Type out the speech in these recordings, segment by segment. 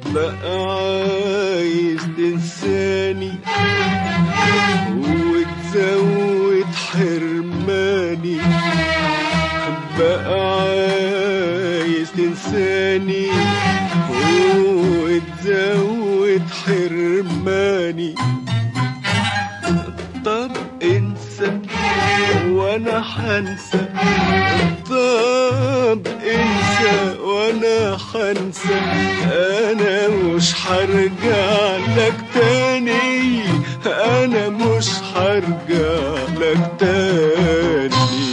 بقى عايز تنساني وتزود حرماني بقى عايز تنساني وتزود حرماني طب انسى وانا حنسى طب انسى وانا حنسى انا مش هرجع لك تاني انا مش هرجع لك تاني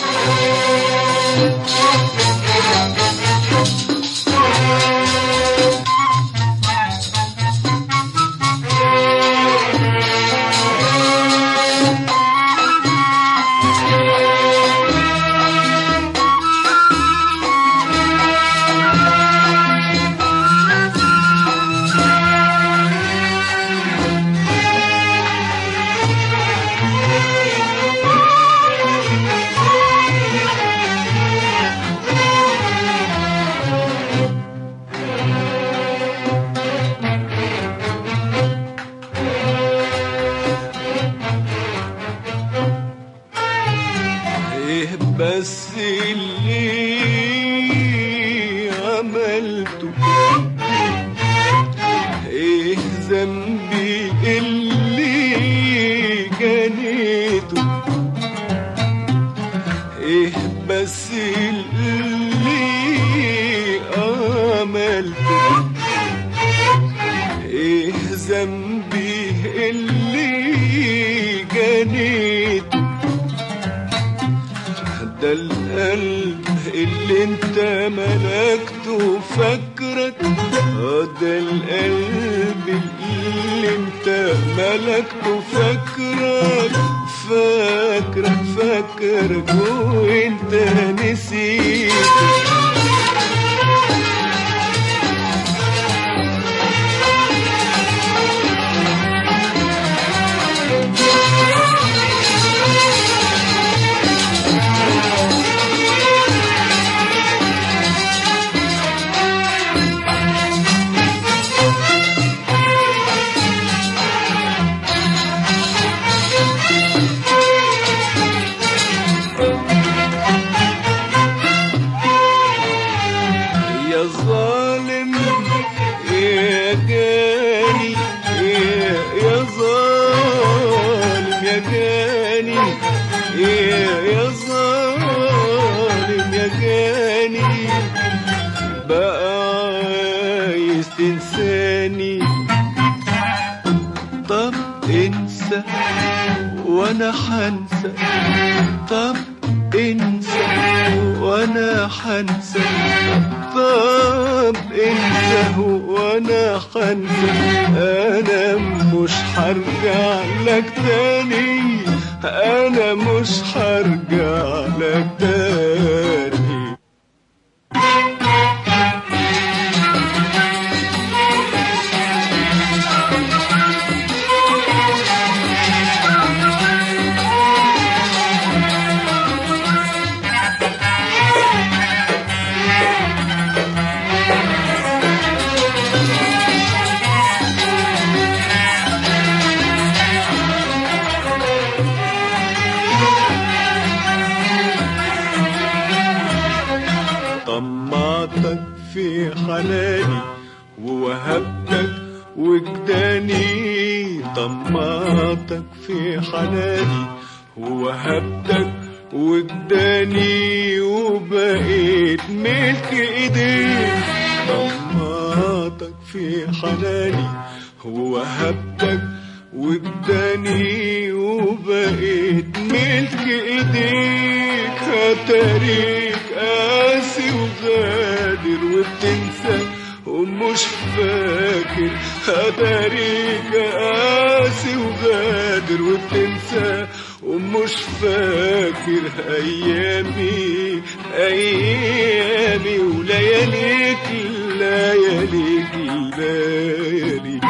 ايه بس اللي عملته ايه ذنبي اللي جنيته ايه بس اللي عملته ايه ذنبي اللي جنيته ده القلب اللي انت ملكته فاكرك اه ده القلب اللي انت ملكته فاكرك فاكرك فاكرك وانت نسيته يا ظالم يا جاني يا يا ظالم يا جاني يا يا ظالم يا جاني بقى عايز تنساني طب انسى وانا حنسى طب انسى وانا حنسى طب انسى وانا حنسى انا مش هرجع لك تاني انا مش هرجع لك تاني طمعتك في حناني ووهبتك وجداني طمعتك في حناني ووهبتك وجداني وبقيت ملك ايديك طمعتك في حناني ووهبتك وجداني وبقيت ملك ايديك هتاريك قاسي وغادر وبتنسى ومش فاكر هتاريك قاسي وغادر وبتنسى ومش فاكر ايامي ايامي ولياليك لياليك لياليك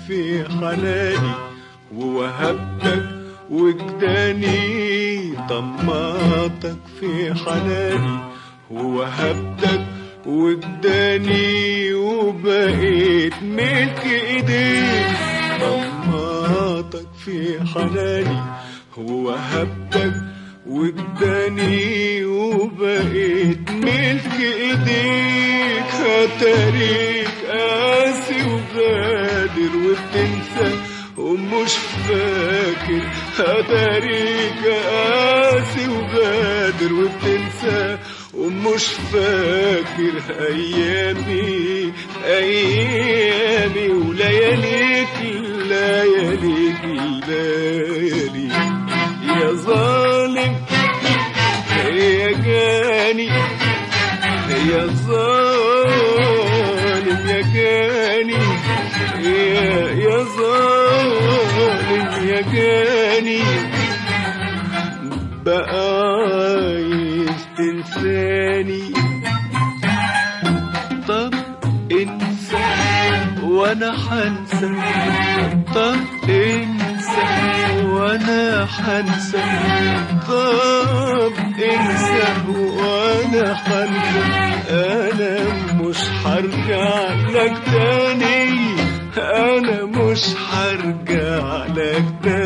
في حناني ووهبتك وجداني طمعتك في حناني ووهبتك وجداني وبقيت ملك ايديك طمعتك في حناني ووهبتك وجداني وبقيت ملك ايديك هتاريك قاسي وغادر وبتنسى ومش فاكر هتاريك قاسي وغادر وبتنسى ومش فاكر ايامي ايامي ولياليك لياليك لياليك يا ظالم يا جاني يا ظالم يا جاني يا يا ظالم يا جاني بقى عايز تنساني طب انسى وانا حنسى طب انسى وانا حنسى طب انسى وانا حنسى انا مش هرجع لك تاني انا مش هرجع لك تاني